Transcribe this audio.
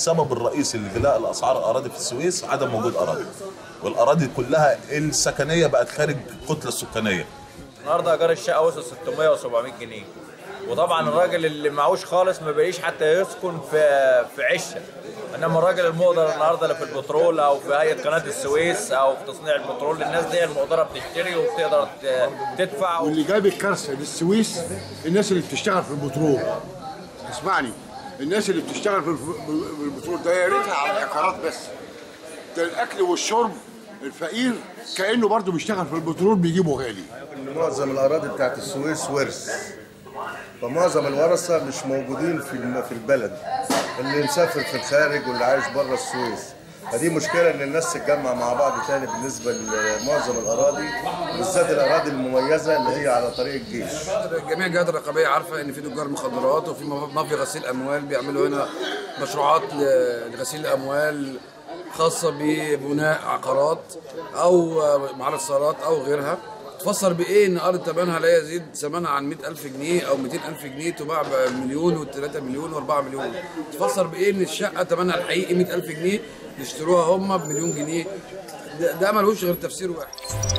السبب الرئيسي لغلاء الاسعار الاراضي في السويس عدم وجود اراضي والاراضي كلها السكنيه بقت خارج الكتله السكانيه النهارده ايجار الشقه وصل 600 و700 جنيه وطبعا الراجل اللي معهوش خالص ما بقيش حتى يسكن في في عشه انما الراجل المقدر النهارده اللي في البترول او في هيئه قناه السويس او في تصنيع البترول الناس دي المقدره بتشتري وبتقدر ت- تدفع واللي جاب الكارثه للسويس الناس اللي بتشتغل في البترول اسمعني الناس اللي بتشتغل في الف- في البترول ده يا ريتها على العقارات بس ده الاكل والشرب الفقير كانه برضه بيشتغل في البترول بيجيبه غالي ان معظم الاراضي بتاعت السويس ورث فمعظم الورثه مش موجودين في الم- في البلد اللي مسافر في الخارج واللي عايش بره السويس فدي مشكله ان الناس تتجمع مع بعض تاني بالنسبه لمعظم الاراضي بالذات الاراضي المميزه اللي هي على طريق الجيش جميع الجهات الرقابيه عارفه ان في تجار مخدرات وفي مافيا غسيل اموال بيعملوا هنا مشروعات ل- لغسيل الاموال خاصه ببناء عقارات او معارض سيارات او غيرها تفسر بايه ان ارض ثمنها لا يزيد ثمنها عن 100000 جنيه او 200000 جنيه تباع بمليون و3 مليون و4 مليون تفسر بايه ان الشقه ثمنها الحقيقي 100000 جنيه يشتروها هم بمليون جنيه ده, ده ملوش غير تفسير واحد